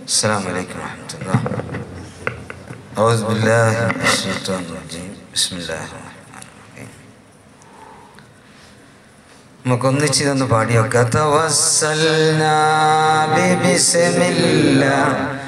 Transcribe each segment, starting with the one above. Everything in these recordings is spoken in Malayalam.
السلام عليكم ورحمة الله أعوذ بالله من الشيطان الرجيم بسم الله الرحمن الرحيم നമുക്കൊന്നിച്ചിതൊന്ന് പാടിയൊക്കെ തവസ്സൽനാ ബിബിസ്മില്ലാ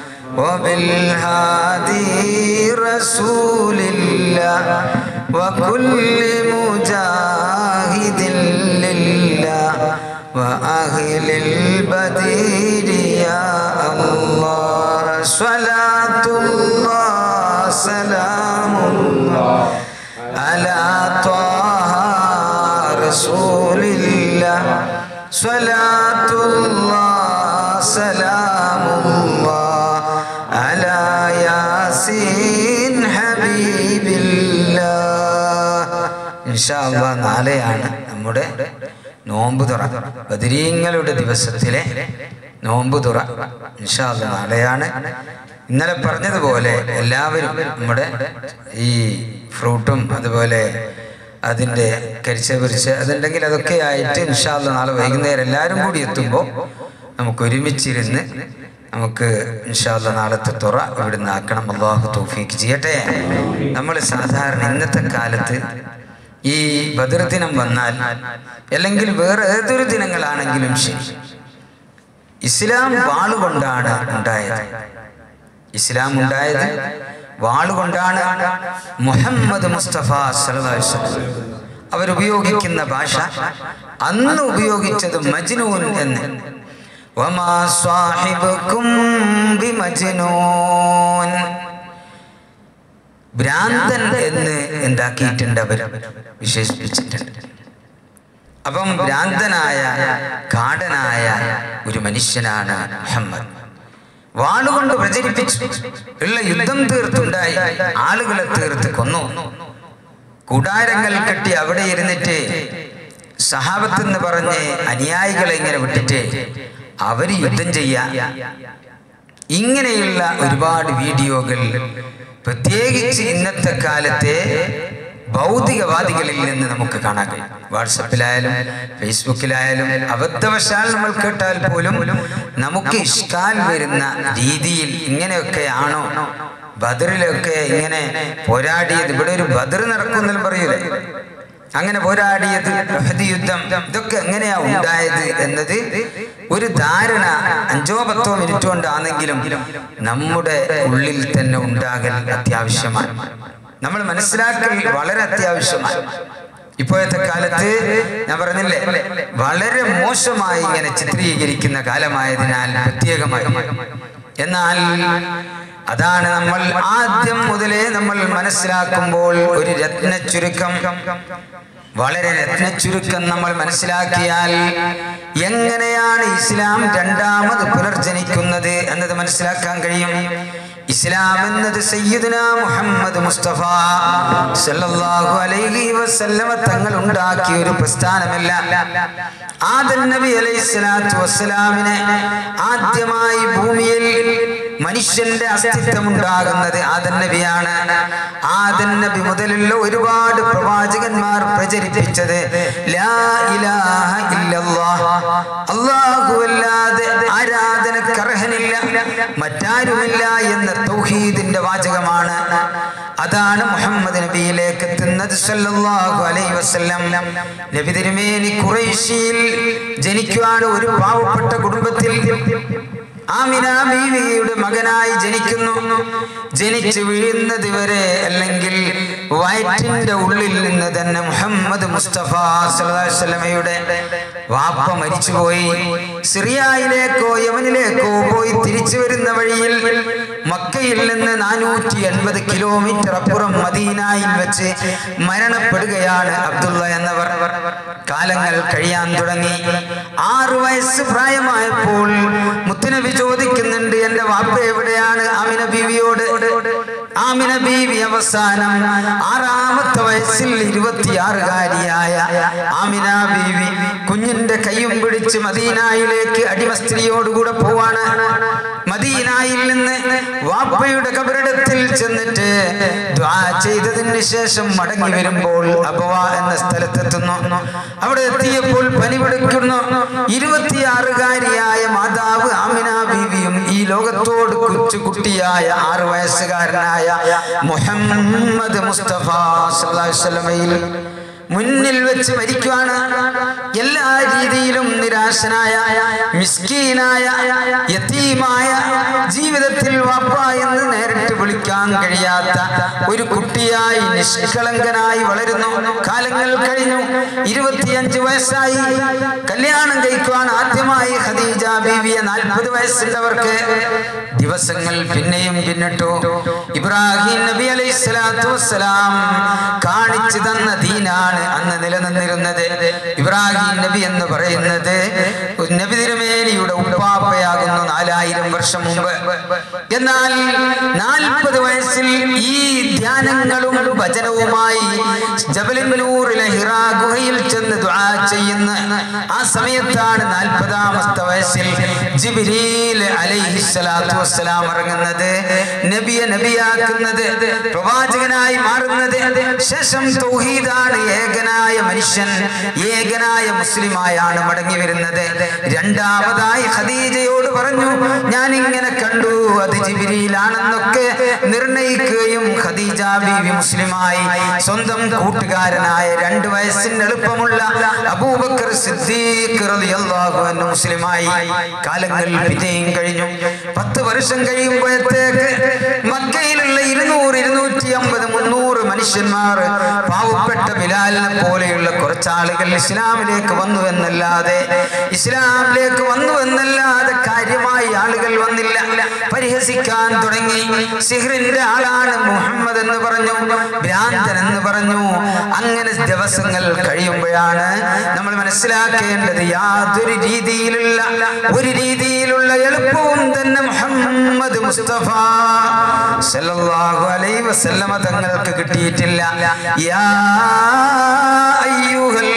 وبالهادي رسول الله وكل مجاهد لله وأهل البدير يا الله صلاة الله سلام الله على طه رسول الله صلاة الله سلام الله على ياسين حبيب الله إن شاء الله നാളെയാണ് നമ്മുടെ നോമ്പ് തുറ ബദരീങ്ങളുടെ ദിവസത്തിലെ നോമ്പ് തുറ ഇൻഷാല്ല നാളെയാണ് ഇന്നലെ പറഞ്ഞതുപോലെ എല്ലാവരും നമ്മുടെ ഈ ഫ്രൂട്ടും അതുപോലെ അതിൻ്റെ കരിച്ച പിരിച്ച് അതുണ്ടെങ്കിൽ അതൊക്കെ ആയിട്ട് ഇൻഷാല്ല നാളെ വൈകുന്നേരം എല്ലാവരും കൂടി എത്തുമ്പോൾ നമുക്ക് ഒരുമിച്ചിരുന്ന് നമുക്ക് ഇൻഷാല്ല നാളത്തെ തുറ ഇവിടുന്ന് ആക്കണം അള്ളാഹു തൗഫീക്ക് ചെയ്യട്ടെ നമ്മൾ സാധാരണ ഇന്നത്തെ കാലത്ത് ഈ ബദർ ദിനം വന്നാൽ അല്ലെങ്കിൽ വേറെ ഏതൊരു ദിനങ്ങളാണെങ്കിലും ശരി ഇസ്ലാം വാളുകൊണ്ടാണ് ഉണ്ടായത് ഇസ്ലാം ഉണ്ടായത് വാളുകൊണ്ടാണ് മുഹമ്മദ് മുസ്തഫ സല്ലല്ലാഹു അലൈഹി വസല്ലം അവരുപയോഗിക്കുന്ന ഭാഷ അന്ന് ഉപയോഗിച്ചത് മജ്നൂൻ എന്ന് വമാ സ്വാഹിബുക്കും ബിമജ്നൂൻ ഭ്രാന്തൻ എന്ന് എന്താക്കിയിട്ടുണ്ട് അവർ വിശേഷിപ്പിച്ചിട്ടുണ്ട് അപ്പം ഭ്രാന്തനായ കാടനായ ഒരു മനുഷ്യനാണ് മുഹമ്മദ് വാളുകൊണ്ട് പ്രചരിപ്പിച്ചു ഉള്ള യുദ്ധം തീർത്തുണ്ടായി ആളുകളെ തീർത്ത് കൊന്നു കൂടാരങ്ങൾ കെട്ടി അവിടെ ഇരുന്നിട്ട് സഹാബത്ത് എന്ന് പറഞ്ഞ് അനുയായികളെ ഇങ്ങനെ വിട്ടിട്ട് അവര് യുദ്ധം ചെയ്യാ ഇങ്ങനെയുള്ള ഒരുപാട് വീഡിയോകൾ പ്രത്യേകിച്ച് ഇന്നത്തെ കാലത്തെ ഭൗതികവാദികളിൽ നിന്ന് നമുക്ക് കാണാൻ കഴിയും വാട്സപ്പിലായാലും ഫേസ്ബുക്കിലായാലും അബദ്ധവശാൽ നമ്മൾ കേട്ടാൽ പോലും നമുക്ക് ഇഷ്കാൽ വരുന്ന രീതിയിൽ ഇങ്ങനെയൊക്കെയാണോ ബദറിലൊക്കെ ഇങ്ങനെ പോരാടിയത് ഇവിടെ ഒരു ബദർ നടക്കുന്നെല്ലാം പറയൂലേ അങ്ങനെ പോരാടിയത് ഉഹദ് യുദ്ധം ഇതൊക്കെ എങ്ങനെയാ ഉണ്ടായത് എന്നത് ഒരു ധാരണ അഞ്ചോ പത്തോ മിനിറ്റ് കൊണ്ടാണെങ്കിലും നമ്മുടെ ഉള്ളിൽ തന്നെ ഉണ്ടാകൽ അത്യാവശ്യമാണ് നമ്മൾ മനസ്സിലാക്കൽ വളരെ അത്യാവശ്യമാണ് ഇപ്പോഴത്തെ കാലത്ത് ഞാൻ പറഞ്ഞില്ലേ വളരെ മോശമായി ഇങ്ങനെ ചിത്രീകരിക്കുന്ന കാലമായതിനാൽ പ്രത്യേകമായി എന്നാൽ അതാണ് നമ്മൾ ആദ്യം മുതലേ നമ്മൾ മനസ്സിലാക്കുമ്പോൾ ഒരു രത്ന ചുരുക്കം വളരെ രത്ന ചുരുക്കം നമ്മൾ മനസ്സിലാക്കിയാൽ എങ്ങനെയാണ് ഇസ്ലാം രണ്ടാമത് പുനർജനിക്കുന്നത് എന്നത് മനസ്സിലാക്കാൻ കഴിയും ഇസ്ലാം എന്നത് സയ്യിദുന മുഹമ്മദ് മുസ്തഫ സല്ലല്ലാഹു അലൈഹി വസല്ലമ തങ്ങൾ ഉണ്ടാക്കിയ ഒരു പ്രസ്ഥാനമല്ല ആദൻ നബി അലൈഹി സ്വലാത്തു വസ്സലാമിനെ ആദ്യമായി ഭൂമിയിൽ മനുഷ്യന്റെ അസ്തിത്വം ഉണ്ടാകുന്നത് ആദൻ നബിയാണ് ആദൻ നബി മുതലുള്ള ഒരുപാട് പ്രവാചകന്മാർ പ്രചരിപ്പിച്ചത് ലാ ഇലാഹ ഇല്ലല്ലാഹ് അല്ലാഹുവല്ലാതെ ആരാധനക്ക് അർഹനില്ല മറ്റാരുമില്ല എന്ന തൗഹീദിന്റെ വാചകമാണ് അതാണ് മുഹമ്മദ് നബിയിലേക്ക് എത്തുന്നത് സല്ലല്ലാഹു അലൈഹി വസല്ലം നബി തിരുമേനി ഖുറൈശിയിൽ ജനിക്കുവാണ് ഒരു പാവപ്പെട്ട കുടുംബത്തിൽ ആമിന ബീവിയുടെ മകനായി ജനിക്കുന്നു ജനിച്ചു വീഴുന്നത് വരെ അല്ലെങ്കിൽ വയറ്റിന്റെ ഉള്ളിൽ നിന്ന് തന്നെ മുഹമ്മദ് മുസ്തഫ സലമയുടെ വാപ്പ മരിച്ചുപോയി സിറിയയിലേക്കോ യമനിലേക്കോ പോയി തിരിച്ചു വരുന്ന വഴിയിൽ മക്കയിൽ നിന്ന് നാനൂറ്റി എൺപത് കിലോമീറ്റർ അപ്പുറം മദീനായിൽ വെച്ച് മരണപ്പെടുകയാണ് അബ്ദുള്ള എന്നവർ കാലങ്ങൾ കഴിയാൻ തുടങ്ങി ആറു വയസ്സ് പ്രായമായപ്പോൾ മുത്തുനബി ചോദിക്കുന്നുണ്ട് എന്റെ വാപ്പ എവിടെയാണ് ആമിന ബീവിയോട് ആമിന ബീവി അവസാനം ആറാമത്തെ വയസ്സിൽ ഇരുപത്തിയാറുകാരിയായ ആമിന ബീവി കുഞ്ഞു കുഞ്ഞിന്റെ കൈയും പിടിച്ച് മദീനായിലേക്ക് അടിമസ്ത്രീയോടുകൂടെ പോവാണ് മദീനായിൽ നിന്ന് വാപ്പയുടെ കബറിടത്തിൽ ചെന്നിട്ട് ദ്വാ ചെയ്തതിന് ശേഷം മടങ്ങി വരുമ്പോൾ അബവ എന്ന സ്ഥലത്തെത്തുന്നു അവിടെ എത്തിയപ്പോൾ പനി പിടിക്കുന്നു ഇരുപത്തിയാറുകാരിയായ മാതാവ് ആമിന ബീവിയും ഈ ലോകത്തോട് കൊച്ചു കുട്ടിയായ ആറു വയസ്സുകാരനായ മുഹമ്മദ് മുസ്തഫ സല്ലല്ലാഹു അലൈഹി വസല്ലമയിൽ മുന്നിൽ വെച്ച് മരിക്കുവാണ് എല്ലാ രീതിയിലും നിരാശനായ മിസ്കീനായ യതീമായ ജീവിതത്തിൽ വാപ്പ എന്ന് നേരിട്ട് വിളിക്കാൻ കഴിയാത്ത ഒരു കുട്ടിയായി നിഷ്കളങ്കനായി വളരുന്നു കാലങ്ങൾ കഴിഞ്ഞു ഇരുപത്തിയഞ്ച് വയസ്സായി കല്യാണം കഴിക്കുവാൻ ആദ്യമായി ഖദീജ ബീവിയെ നാൽപ്പത് വയസ്സുള്ളവർക്ക് ദിവസങ്ങൾ പിന്നെയും പിന്നിട്ടു ഇബ്രാഹിം നബി അലൈഹി സ്വലാത്തു വസ്സലാം കാണിച്ചു തന്ന ദീനാണ് അന്ന് നിലനിന്നിരുന്നത് ഇബ്രാഹിം നബി എന്ന് പറയുന്നത് നബി തിരുമേനിയുടെ ഉപ്പാപ്പയാകുന്നു നാലായിരം വർഷം മുമ്പ് എന്നാൽ നാൽപ്പത് വയസ്സിൽ ഈ ധ്യാനങ്ങളും ഭജനവുമായി ജബലിനൂറിലെ ഹിറാ ഗുഹയിൽ ചെന്ന് ദുആ ചെയ്യുന്ന ആ സമയത്താണ് നാൽപ്പതാമത്തെ വയസ്സിൽ ജിബ്രീൽ അലൈഹിസ്സലാത്തു വസ്സലാം ഇറങ്ങുന്നത് നബിയെ നബിയാക്കുന്നത് പ്രവാചകനായി മാറുന്നത് ശേഷം തൗഹീദാണ് ഏകനായ മനുഷ്യൻ ഏകനായ മുസ്ലിമായാണ് മടങ്ങി വരുന്നത് രണ്ടാമതായി ഖദീജയോട് പറഞ്ഞു ഞാൻ ഇങ്ങനെ കണ്ടു അത് ജിബിരിയിലാണെന്നൊക്കെ നിർണയിക്കുകയും ഖദീജ ബീവി മുസ്ലിമായി സ്വന്തം കൂട്ടുകാരനായ രണ്ട് വയസ്സിന് എളുപ്പമുള്ള അബൂബക്കർ സിദ്ദീഖ് റളിയല്ലാഹു അൻഹു മുസ്ലിമായി കാലങ്ങൾ പിന്നെയും കഴിഞ്ഞു പത്ത് വർഷം കഴിയുമ്പോഴത്തേക്ക് മക്കയിലുള്ള ഇരുന്നൂറ് ഇരുന്നൂറ്റി അമ്പത് മുന്നൂറ് മനുഷ്യന്മാർ പാവപ്പെട്ട ബിലാലിനെ പോലെയുള്ള കുറച്ചാളുകൾ ഇസ്ലാമിലേക്ക് വന്നു എന്നല്ലാതെ ഇസ്ലാമിലേക്ക് വന്നു എന്നല്ലാതെ കാര്യമായി ആളുകൾ വന്നില്ല പരിഹസിക്കാൻ തുടങ്ങി സിഹ്റിന്റെ ആളാണ് മുഹമ്മദ് എന്ന് പറഞ്ഞു ഭ്രാന്തൻ എന്ന് പറഞ്ഞു അങ്ങനെ ദിവസങ്ങൾ കഴിയുമ്പോഴാണ് നമ്മൾ മനസ്സിലാക്കേണ്ടത് യാതൊരു രീതിയിലുള്ള ഒരു രീതിയിലുള്ള എളുപ്പവും തന്നെ മുഹമ്മദ് മുസ്തഫ സല്ലല്ലാഹു അലൈഹി വസല്ലമ തങ്ങൾക്ക് കിട്ടിയിട്ടില്ല യാ അയ്യുഹൽ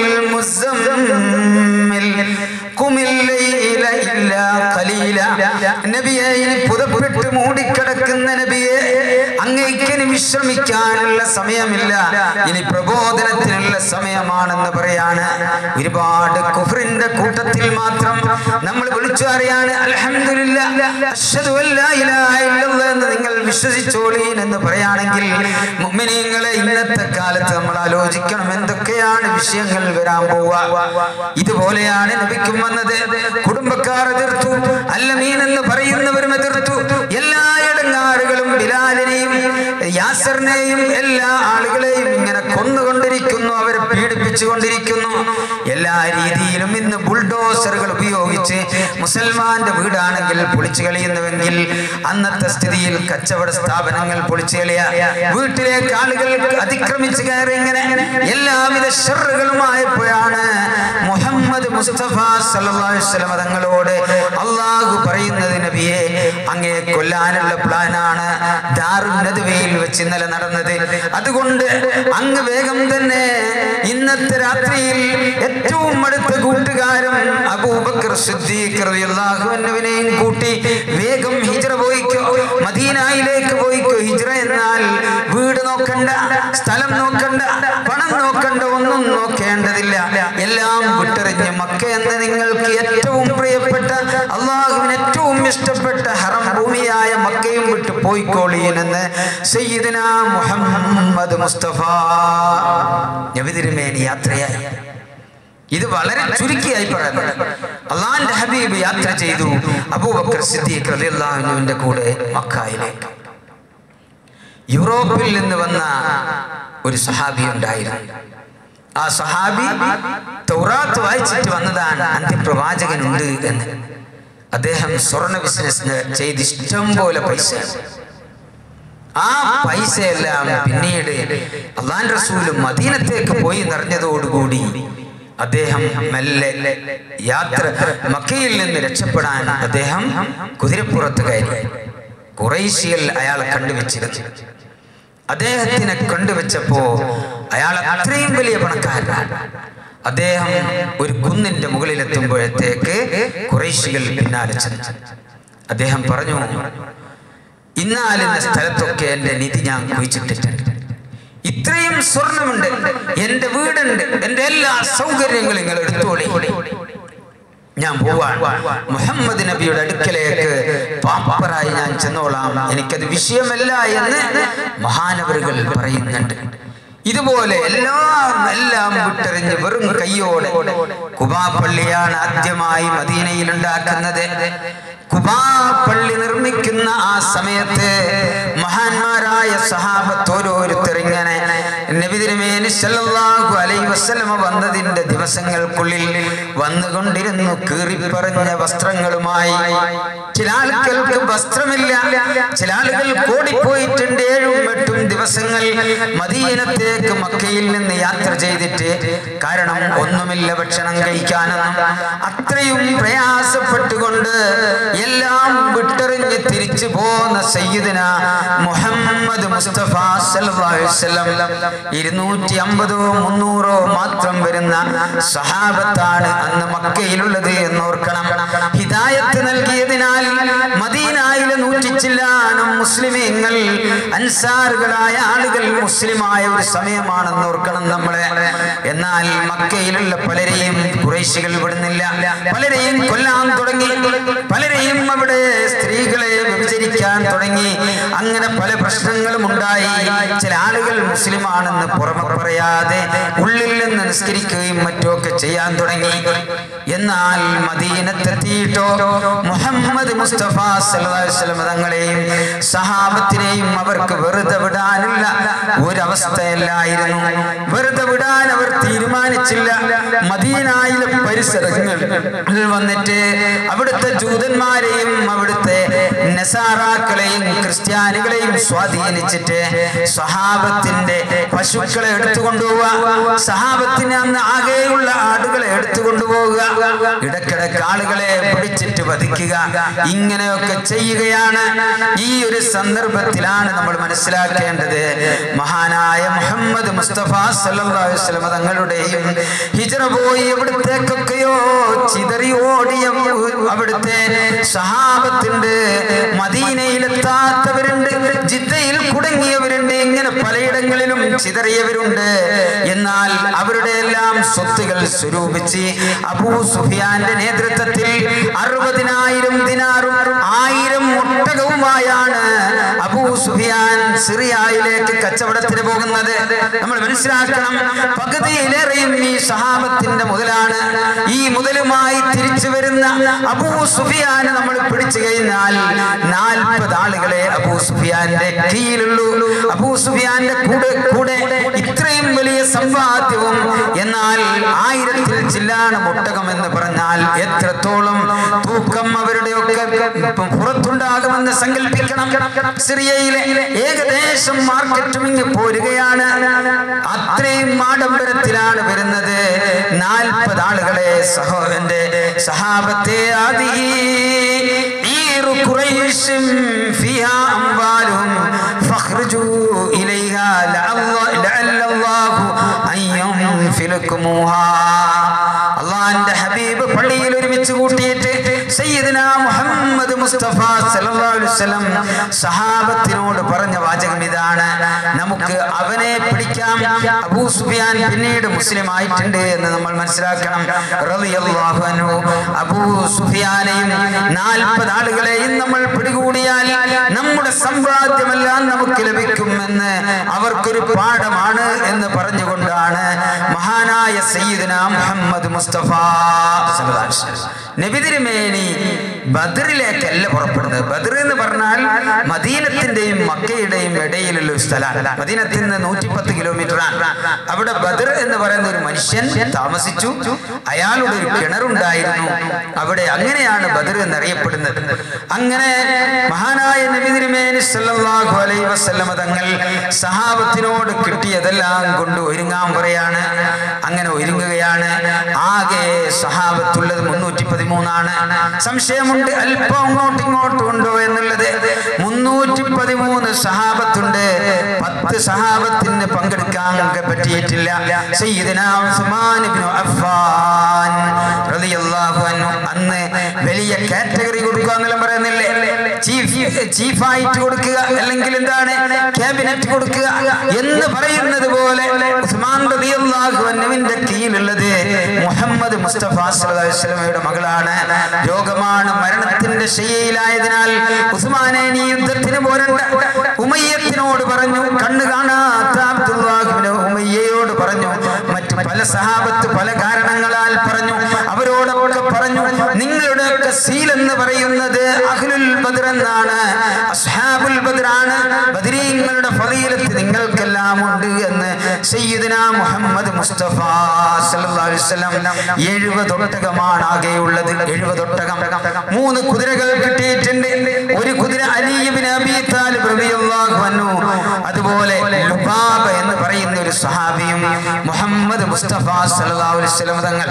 മുസമ്മിൽ ഖുമിൽ ലൈല ഇല്ലാ ഖലീല നബിയെ ഇനി പുതപ്പിട്ട് മൂടിക്കിടക്കുന്ന നബിയെ അങ്ങേക്ക് ഇനി വിശ്രമിക്കാനുള്ള സമയമില്ല ഇനി പ്രബോധനത്തിനുള്ള സമയമാണെന്ന് പറയാണ് ഒരുപാട് കുഫറിന്റെ കൂട്ടത്തിൽ മാത്രം നമ്മൾ വിളിച്ചു അറിയാണ് അൽഹംദുലില്ല അഷ്ഹദു അല്ലാ ഇലാഹ ഇല്ലല്ലാഹ് എന്ന് നിങ്ങൾ വിശ്വസിച്ചോളീൻ എന്ന് പറയാണെങ്കിൽ മുഅ്മിനീങ്ങളെ ഇന്നത്തെ കാലത്ത് നമ്മൾ ആലോചിക്കണം എന്തൊക്കെയാണ് വിഷയങ്ങൾ വരാൻ പോവുക ഇതുപോലെയാണ് നബിക്കും വന്നത് കുടുംബക്കാർ എതിർത്തു അല്ലമീൻ എന്ന് പറയുന്നവരും എതിർത്തു എല്ലാ ഇടങ്ങാറുകളും ബിലാലിനെയും യാസറിനെയും എല്ലാ ആളുകളെയും ഇങ്ങനെ കൊന്നുകൊണ്ടിരിക്കുന്നു അവരെ പീഡിപ്പിച്ചുകൊണ്ടിരിക്കുന്നു എല്ലാ രീതിയിലും ഇന്ന് ബുൾഡോസറുകൾ ഉപയോഗിച്ച് മുസൽമാന്റെ വീടാണെങ്കിൽ പൊളിച്ചു കളയുന്നുവെങ്കിൽ അന്നത്തെ സ്ഥിതിയിൽ കച്ചവട സ്ഥാപനങ്ങൾ പൊളിച്ചു കളയ വീട്ടിലേക്ക് ആളുകൾ അതിക്രമിച്ചു കയറി ഇങ്ങനെ എല്ലാവിധ ഷറുകളുമായപ്പോഴാണ് മുഹമ്മദ് മുസ്തഫ സല്ലല്ലാഹു അലൈഹി വസല്ലം തങ്ങളോട് അള്ളാഹു പറയുന്നത് നബിയെ അങ്ങേ കൊല്ലാനുള്ള പ്ലാനാണ് ദാറുന്നതുവയിൽ വെച്ച് ഇന്നലെ നടന്നത് അതുകൊണ്ട് അങ്ങ് വേഗം തന്നെ ഇന്നത്തെ രാത്രിയിൽ ഏറ്റവും അടുത്ത കൂട്ടുകാരും അബൂബക്കർ സിദ്ദീഖ് റളിയല്ലാഹു അൻഹുവിനെയും കൂട്ടി വേഗം ഹിജ്റ പോയിക്കോ മദീനയിലേക്ക് പോയിക്കോ ഹിജ്റ എന്നാൽ വീട് നോക്കണ്ട സ്ഥലം നോക്കണ്ട പണം നോക്കണ്ട ഒന്നും നോക്കേണ്ടതില്ല എല്ലാം വിട്ടെറിഞ്ഞ് മക്ക എന്ന നിങ്ങൾക്ക് ഏറ്റവും പ്രിയപ്പെട്ട അള്ളാഹുവിന് ഏറ്റവും ഇഷ്ടപ്പെട്ട ഹറം ഭൂമിയായ മക്കയും വിട്ട് പോയിക്കോളീൻ എന്ന് സയ്യിദന മുഹമ്മദ് മുസ്തഫ നബിതിരുമേനി യാത്രയായി ഇത് വളരെ ചുരുക്കിയായി പറയുന്നത് അള്ളാന്റെ ഹബീബ് യാത്ര ചെയ്തു അബൂബക്കർ സിദ്ദീഖ് റളിയല്ലാഹുവിന്റെ കൂടെ മക്കായിലേക്ക് യൂറോപ്പിൽ നിന്ന് വന്ന ഒരു സഹാബി ഉണ്ടായിരുന്നു ആ സഹാബി തൗറാത്ത് വായിച്ചിട്ട് വന്നതാണ് അന്ത്യപ്രവാചകനുണ്ട് എന്ന് അദ്ദേഹം സ്വർണ്ണ ബിസിനസ് ചെയ്ത് ഇഷ്ടം പോലെ പൈസ ആ പൈസയെല്ലാം പിന്നീട് അള്ളാൻ റസൂല് മദീനത്തേക്ക് പോയി നിറഞ്ഞതോടുകൂടി അദ്ദേഹം മെല്ലെ യാത്ര മക്കയിൽ നിന്ന് രക്ഷപ്പെടാൻ അദ്ദേഹം കുതിരപ്പുറത്ത് കയറി കുറേശ്യൽ അയാളെ കണ്ടുവച്ചിരുന്നു അദ്ദേഹത്തിനെ കണ്ടുവച്ചപ്പോ അയാൾ അത്രയും വലിയ പണക്കാരനാണ് അദ്ദേഹം ഒരു കുന്നിന്റെ മുകളിലെത്തുമ്പോഴത്തേക്ക് കുറേശികൾ പിന്നാലെ ചെന്നു അദ്ദേഹം പറഞ്ഞു ഇന്നാലിന്ന സ്ഥലത്തൊക്കെ എൻ്റെ നിധി ഞാൻ കുഴിച്ചിട്ടിട്ടുണ്ട് ഇത്രയും സ്വർണമുണ്ട് എൻ്റെ വീടുണ്ട് എൻ്റെ എല്ലാ സൗകര്യങ്ങളും നിങ്ങൾ എടുത്തോളി ഞാൻ പോവാൻ മുഹമ്മദ് നബിയുടെ അടുക്കലേക്ക് പാപ്പറായി ഞാൻ ചെന്നോളാം എനിക്കത് വിഷയമല്ല എന്ന് മഹാനവറുകൾ പറയുന്നുണ്ട് ഇതുപോലെ എല്ലാം എല്ലാം വിട്ടെറിഞ്ഞ് വെറും കയ്യോടെ കുബാ പള്ളിയാണ് ആദ്യമായി മദീനയിൽ ഉണ്ടാക്കുന്നത് കുബാ പള്ളി നിർമ്മിക്കുന്ന ആ സമയത്ത് മഹാന്മാരായ സഹാബത്ത് ഓരോരുത്തർ ഇങ്ങനെ നബി തിരുമേനി സല്ലല്ലാഹു അലൈഹി വസല്ലമ വന്നതിന്റെ ദിവസങ്ങൾക്കുള്ളിൽ വന്നുകൊണ്ടിരുന്നു കീറിപ്പറഞ്ഞ വസ്ത്രങ്ങളുമായി ചില ആളുകൾക്ക് വസ്ത്രമില്ല ചില ആളുകൾ ഓടിപ്പോയിട്ടുണ്ട് ഏഴും എട്ടും ദിവസങ്ങൾ മദീനത്തേക്ക് മക്കയിൽ നിന്ന് യാത്ര ചെയ്തിട്ട് കാരണം ഒന്നുമില്ല ഭക്ഷണം കഴിക്കാനൊന്നും അത്രയും പ്രയാസപ്പെട്ടുകൊണ്ട് എല്ലാം വിട്ടെറിഞ്ഞ് തിരിച്ചു പോന്ന സയ്യിദിന മുഹമ്മദ് മുസ്തഫ സല്ലല്ലാഹു അലൈഹി വസല്ലം ഇരുന്നൂറ്റി അമ്പതോ മുന്നൂറോ മാത്രം വരുന്ന സഹാബത്താണ് അന്ന് മക്കയിലുള്ളത് എന്നോർക്കണം ഹിദായത്ത് നൽകിയതിനാൽ മദീനായിലെ നൂറ്റി ചില്ലാനം മുസ്ലിമീങ്ങൾ അൻസാറുകളായ ആളുകൾ മുസ്ലിമായ ഒരു സമയമാണെന്ന് ഓർക്കണം നമ്മളെ എന്നാൽ മക്കയിലുള്ള പലരെയും കുറേശികൾ വിടുന്നില്ല പലരെയും കൊല്ലാൻ തുടങ്ങി പലരെയും അവിടെ സ്ത്രീകളെ വ്യഭിചരിക്കാൻ തുടങ്ങി അങ്ങനെ പല പ്രശ്നങ്ങളും ഉണ്ടായി ചില ആളുകൾ മുസ്ലിമാണെന്ന് പുറമെ പറയാതെ ഉള്ളിൽ നിന്ന് നിസ്കരിക്കുകയും മറ്റുമൊക്കെ ചെയ്യാൻ തുടങ്ങി എന്നാൽ മദീനത്തെത്തിയിട്ടോ മുഹമ്മദ് മുസ്തഫ സല്ലല്ലാഹു അലൈഹി വസല്ലം തങ്ങളെയും സഹാബത്തിനെയും അവർക്ക് വെറുതെ വിടാനുള്ള ഒരവസ്ഥയല്ലായിരുന്നു വെറുതെ വിടാൻ അവർ തീരുമാനിച്ചില്ല മദീനായിലെ പരിസരങ്ങളിൽ വന്നിട്ട് അവിടുത്തെ ജൂതന്മാരെയും അവിടുത്തെ നസാറാക്കളെയും ക്രിസ്ത്യാനികളെയും സ്വാധീനിച്ചിട്ട് സഹാബത്തിന്റെ പശുക്കളെ എടുത്തുകൊണ്ടുപോവുക സഹാബത്തിന് അന്ന് ആകെയുള്ള ആടുകളെ എടുത്തുകൊണ്ടുപോവുക ഇടക്കിടക്ക് ആളുകളെ പിടിച്ചിട്ട് വധിക്കുക ഇങ്ങനെയൊക്കെ ചെയ്യുകയാണ് ഈ ഒരു സന്ദർഭത്തിലാണ് നമ്മൾ മനസ്സിലാക്കേണ്ടത് മഹാനായ മുഹമ്മദ് മുസ്തഫ സല്ലല്ലാഹു അലൈഹി വസല്ലം തങ്ങളുടെയും ഹിജറ പോയി എവിടത്തേക്കൊക്കെയോ ചിതറി ഓടിയ അവിടുത്തെ സഹാബത്തുണ്ട് മദീനയിലെത്താത്തവരുണ്ട് ജിദ്ദയിൽ കുടുങ്ങിയവരുണ്ട് ഇങ്ങനെ പലയിടങ്ങളിലും ചിതറിയവരുണ്ട് എന്നാൽ അവരുടെ എല്ലാം സ്വത്തുകൾ സ്വരൂപിച്ച് അബൂ സുഫിയാന്റെ നേതൃത്വത്തിൽ അറുപതിനായിരം ദിനാറും ആയിരം ഒട്ടകവുമായാണ് അബൂ സുഫിയാൻ സിറിയയിലേക്ക് കച്ചവടത്തിന് പോകുന്നത് നമ്മൾ മനസ്സിലാക്കണം പകുതിയിലേറെയും ഈ സഹാബത്തിന്റെ മുതലാണ് ഈ മുതലുമായി തിരിച്ചു വരുന്ന അബൂ സുഫിയാനെ നമ്മൾ പിടിച്ചു കഴിഞ്ഞാൽ നാൽപ്പത് ആളുകളെ അബൂ സുഫിയാന്റെ കീഴിലുള്ളൂ അബൂ സുഫിയാന്റെ കൂടെ കൂടെ ഇത്രയും വലിയ സമ്പാദ്യവും എന്നാൽ ആയിരത്തിൽ ചില്ലാണ് മുട്ടകം എന്ന് പറഞ്ഞാൽ എത്രത്തോളം തൂക്കം അവരുടെ ഒക്കെ പുറത്തുണ്ടാകുമെന്ന് സങ്കല്പിക്കണം സിറിയയിലെ ഏകദേശം മാർക്കറ്റിംഗ് പോരുകയാണ് അത്രയും ആഡംബരത്തിലാണ് വരുന്നത് നാൽപ്പത് ആളുകളെ സഹോദരന്റെ സഹാബത്തെ ആദി ഈറു ഖുറൈശിം ഫിഹാ അംവാലുഹും ഫഖ്റുജൂ ഇലൈഹാ ലഅല്ലാഹു ലഅല്ലല്ലാഹു അൻ യൻഫിലക്കുമുഹാ അള്ളാന്റെ ഹബീബ് പള്ളിയിൽ ഒരുമിച്ച് കൂട്ടിയിട്ട് സയ്യിദ്ന മുഹമ്മദ് മുസ്തഫ സല്ലല്ലാഹു അലൈഹി വസല്ലം സഹാബത്തിനോട് പറഞ്ഞ വാചകം ഇതാണ് നമുക്ക് അവനെ പിടിക്കാം അബൂ സുഫിയാൻ പിന്നീട് മുസ്ലിം ആയിട്ടുണ്ട് എന്ന് നമ്മൾ മനസ്സിലാക്കണം റളിയല്ലാഹു അൻഹു അബൂ സുഫിയാനെയും നാൽപ്പത് ആളുകളെയും നമ്മൾ പിടികൂടിയാൽ നമ്മുടെ സമ്പാദ്യമെല്ലാം നമുക്ക് ലഭിക്കുമെന്ന് അവർക്കൊരു പാഠമാണ് എന്ന് പറഞ്ഞുകൊണ്ടാണ് മഹാനായ സയ്യിദ്ന മുഹമ്മദ് മുസ്തഫ സല്ലല്ലാഹു അലൈഹി വസല്ലം നബി തിരുമേനി ബദറിലേക്കല്ല പുറപ്പെടുന്നത് ബദർ എന്ന് പറഞ്ഞാൽ മദീനത്തിന്റെയും മക്കയുടെയും ഇടയിലുള്ള ഒരു സ്ഥലമാണ് മദീനത്തിൽ നിന്ന് നൂറ്റിപ്പത്ത് കിലോമീറ്റർ ആണ് അവിടെ ബദർ എന്ന് പറയുന്ന ഒരു മനുഷ്യൻ താമസിച്ചു അയാളുടെ ഒരു കിണറുണ്ടായിരുന്നു അവിടെ അങ്ങനെയാണ് ബദർ എന്നറിയപ്പെടുന്നത് അങ്ങനെ മഹാനായ നബി തിരുമേനി സല്ലല്ലാഹു അലൈഹി വസല്ലമ തങ്ങൾ സഹാബത്തിനോട് കിട്ടിയതെല്ലാം കൊണ്ട് ഒരുങ്ങാൻ പറയാണ് അങ്ങനെ ഒരുങ്ങുകയാണ് ആകെ സഹാബത്തുള്ളത് മുന്നൂറ്റി പതിമൂന്നാണ് സംശയമുണ്ട് അല്പം അങ്ങോട്ടും ഇങ്ങോട്ടും ഉണ്ടോ എന്നുള്ളത് മുന്നൂറ്റി പതിമൂന്ന് സഹാബത്തുണ്ട് പത്ത് സഹാബത്തിന് പങ്കെടുക്കാൻ പറ്റിയിട്ടില്ല സയ്യിദന ഉസ്മാൻ ഇബ്നു അഫ്ഫാൻ ചീഫായിട്ട് കൊടുക്കുക അല്ലെങ്കിൽ എന്താണ് ക്യാബിനറ്റ് കൊടുക്കുക എന്ന് പറയുന്നത് പോലെ ഉസ്മാൻ റളിയല്ലാഹു അൻഹുവിന്റെ കീഴിലുള്ളത് മുഹമ്മദ് മുസ്തഫ സല്ലല്ലാഹു അലൈഹി വസല്ലമയുടെ മകളാണ് രോഗമാണ് മരണത്തിന്റെ ശയ്യയിലായതിനാൽ ഉസ്മാനെ നീ യുദ്ധത്തിന് പോരണ്ട ഉമയ്യത്തിനോട് പറഞ്ഞു കണ്ണു കാണാത്ത അബ്ദുല്ലാഹിബ്നു ഉമയ്യയോട് പറഞ്ഞു മറ്റു പല സഹാബത്ത് പല കാരണങ്ങളാൽ പറഞ്ഞു അവരോടൊക്കെ പറഞ്ഞു നിങ്ങളുടെയൊക്കെ സീൽ എന്ന് പറയുന്നത് അഹ്ലുൽ ബദർ എന്നാണ് അസ്ഹാബുൽ ബദറാണ് ബദരീങ്ങളുടെ ഫളീലത്ത് നിങ്ങൾക്കെല്ലാം ഉണ്ട് എന്ന് സയ്യിദുന മുഹമ്മദ് മുസ്തഫ സല്ലല്ലാഹു അലൈഹി വസല്ലം എഴുപത് ഒട്ടകമാണ് ആകെയുള്ളത് എഴുപത് ഒട്ടകം മൂന്ന് കുതിരകൾ കിട്ടിയിട്ടുണ്ട് ഒരു കുതിര അലി ഇബ്നു അബീ താലിബ് റളിയല്ലാഹു അൻഹു അതുപോലെ ലുബാബ എന്ന് പറയുന്ന ഒരു സഹാബിയും മുഹമ്മദ് മുസ്തഫ സല്ലല്ലാഹു അലൈഹി വസല്ലം തങ്ങൾ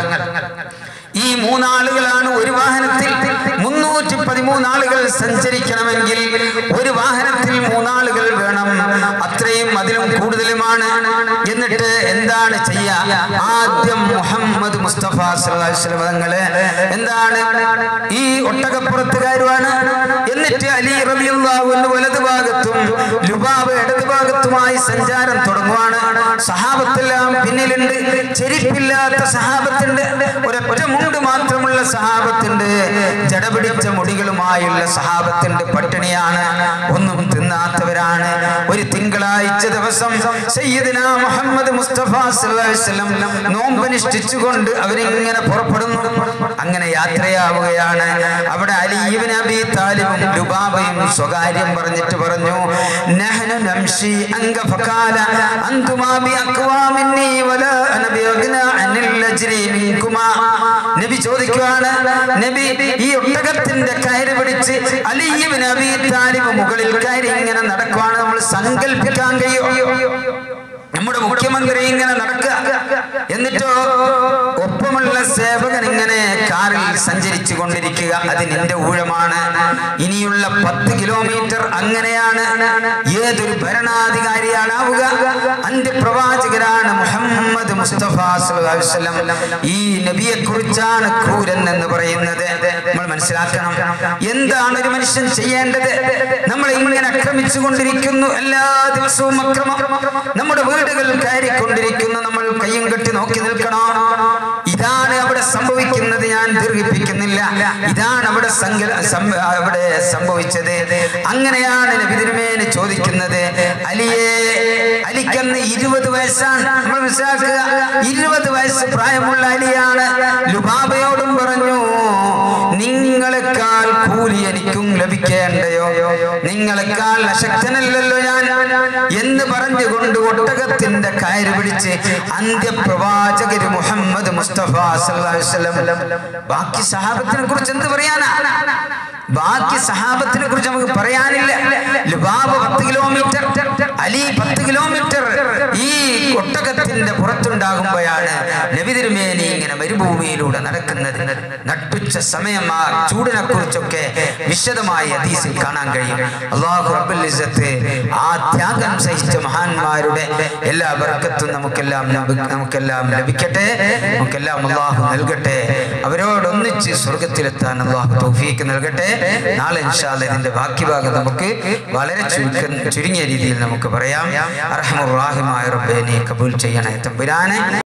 ഈ മൂന്നാളുകളാണ് ഒരു വാഹനത്തിൽ മുന്നൂറ്റി പതിമൂന്ന് ആളുകൾ സഞ്ചരിക്കണമെങ്കിൽ ഒരു വാഹനത്തിൽ മൂന്നാളുകൾ വേണം അത്രയും അതിലും കൂടുതലുമാണ് എന്നിട്ട് എന്താണ് ചെയ്യുക ആദ്യം മുഹമ്മദ് മുസ്തഫ സല്ലല്ലാഹു അലൈഹി വസല്ലം തങ്ങള് എന്താണ് ഈ ഒട്ടകപ്പുറത്തുകാരുമാണ് എന്നിട്ട് അലി റളിയല്ലാഹു അൻഹു വലതു ഭാഗത്തും ലുബാബ് ഇടതു ഭാഗത്തുമായി സഞ്ചാരം തുടങ്ങുവാണ് സഹാബത്തെല്ലാം പിന്നിലുണ്ട് ചെരിപ്പില്ലാത്ത സഹാബത്തുണ്ട് ഒരൊറ്റ മുണ്ട് മാത്രമുള്ള സഹാബത്തുണ്ട് ജടപിടിച്ച മുടികളുമായുള്ള സഹാബത്തുണ്ട് പട്ടിണിയാണ് ഒന്നും തിന്നാത്തവരാണ് ഒരു തിങ്കളാഴ്ച ദിവസം സയ്യിദന മുഹമ്മദ് മുസ്തഫ സല്ലല്ലാഹു അലൈഹി വസല്ലം നോമ്പനുഷ്ഠിച്ചുകൊണ്ട് അവരിങ്ങനെ പുറപ്പെടുന്നു അങ്ങനെ യാത്രയാവുകയാണ് അവിടെ അലി ഇബ്നു അബീ താലിബും ലുബാബയും സ്വകാര്യം പറഞ്ഞിട്ട് പറഞ്ഞു നഹ്നു നംശി അങ്ക ഫഖാല അന്തുമാ ബി അഖ്വാ മിന്നി വലാ അന ബി അഗ്ന അനിൽ അജ്രി മിൻകുമാ നബി ചോദിക്കുകയാണ് നബി ഈ ഒട്ടകത്തിന്റെ കയറ് പിടിച്ച് അലി ഇബ്നു അബീ താലിബ് മുകളിൽ കയറി ഇങ്ങനെ നടക്കുവാണ് നമ്മൾ സങ്കല്പിക്കാൻ കഴിയോ നമ്മുടെ മുഖ്യമന്ത്രി ഇങ്ങനെ നടക്കുക എന്നിട്ടോ ഒപ്പമുള്ള സേവകൻ ഇങ്ങനെ കാറിൽ സഞ്ചരിച്ചു കൊണ്ടിരിക്കുക അത് നിന്റെ ഊഴമാണ് ഇനിയുള്ള പത്ത് കിലോമീറ്റർ അങ്ങനെയാണ് ഏതൊരു ഭരണാധികാരിയാണാവുക അന്ത്യപ്രവാചകരാണ് മുഹമ്മദ് മുസ്തഫ സല്ലല്ലാഹു അലൈഹി വസല്ലം ഈ നബിയെ കുറിച്ചാണ് ക്രൂരൻ എന്ന് പറയുന്നത് നമ്മൾ മനസ്സിലാക്കണം എന്താണ് ഒരു മനുഷ്യൻ ചെയ്യേണ്ടത് നമ്മൾ ഇങ്ങനെ ആക്രമിച്ചു കൊണ്ടിരിക്കുന്നു എല്ലാ ദിവസവും അക്രമം നമ്മുടെ വീടുകൾ കയറിക്കൊണ്ടിരിക്കുന്നു നമ്മൾ കയ്യും കെട്ടി നോക്കി നിൽക്കണോ ഇതാണ് അവിടെ സംഭവിക്കുന്നത് ഞാൻ ദീർഘിപ്പിക്കുന്നില്ല ഇതാണ് അവിടെ സങ്കല- സം- അവിടെ സംഭവിച്ചത് അങ്ങനെയാണ് നബി തിരുമേനി ചോദിക്കുന്നത് അലിയെ അലിക്കന്ന് ഇരുപത് വയസ്സാണ് നമ്മൾ മനസ്സിലാക്കുക ഇരുപത് വയസ്സ് പ്രായമുള്ള അലിയാണ് ലുബാബയോടും പറഞ്ഞു നിങ്ങളെക്കാൾ കൂലി എനിക്കും ലഭിക്കേണ്ടയോ നിങ്ങളെക്കാൾ അശക്തനല്ലല്ലോ ഞാൻ എന്ന് പറഞ്ഞുകൊണ്ട് ഒട്ടകത്തിന്റെ കയറ് പിടിച്ച് അന്ത്യപ്രവാചകര് മുഹമ്മദ് മുസ്തഫ സല്ലല്ലാഹു അലൈഹി വസല്ലം ബാക്കി സഹാബത്തിനെ കുറിച്ച് എന്ത് പറയാനാ ബാക്കി സഹാബത്തിനെ കുറിച്ച് നമുക്ക് പറയാനില്ല ലുബാബ് പത്ത് കിലോമീറ്റർ അലി പത്ത് കിലോമീറ്റർ ഈ ഒട്ടകത്തിന്റെ പുറത്തുണ്ടാകുമ്പോഴാണ് നബി തിരുമേനി ഇങ്ങനെ മരുഭൂമിയിലൂടെ നടക്കുന്നത് നട്ടുച്ച സമയം ആ ചൂടിനെ കുറിച്ചൊക്കെ വിശദമായി ഹദീസിൽ കാണാൻ കഴിയും അള്ളാഹു റബ്ബുൽ ഇസ്സത്ത് ആ ത്യാഗം സഹിച്ച മഹാന്മാരുടെ എല്ലാ ബർക്കത്തും നമുക്കെല്ലാം ലഭി- നമുക്കെല്ലാം ലഭിക്കട്ടെ നമുക്കെല്ലാം അള്ളാഹു നൽകട്ടെ അവരോടൊന്നിച്ച് സ്വർഗത്തിലെത്താൻ അള്ളാഹു തൗഫീക്ക് നൽകട്ടെ നാളെ ഇൻഷാല്ല ഇതിന്റെ ബാക്കി ഭാഗം നമുക്ക് വളരെ ചുരുക്ക ചുരുങ്ങിയ രീതിയിൽ നമുക്ക് പറയാം അർഹമുറാഹിമായ റബ്ബെ നീ കബൂൽ ചെയ്യണേ തമ്പുരാനെ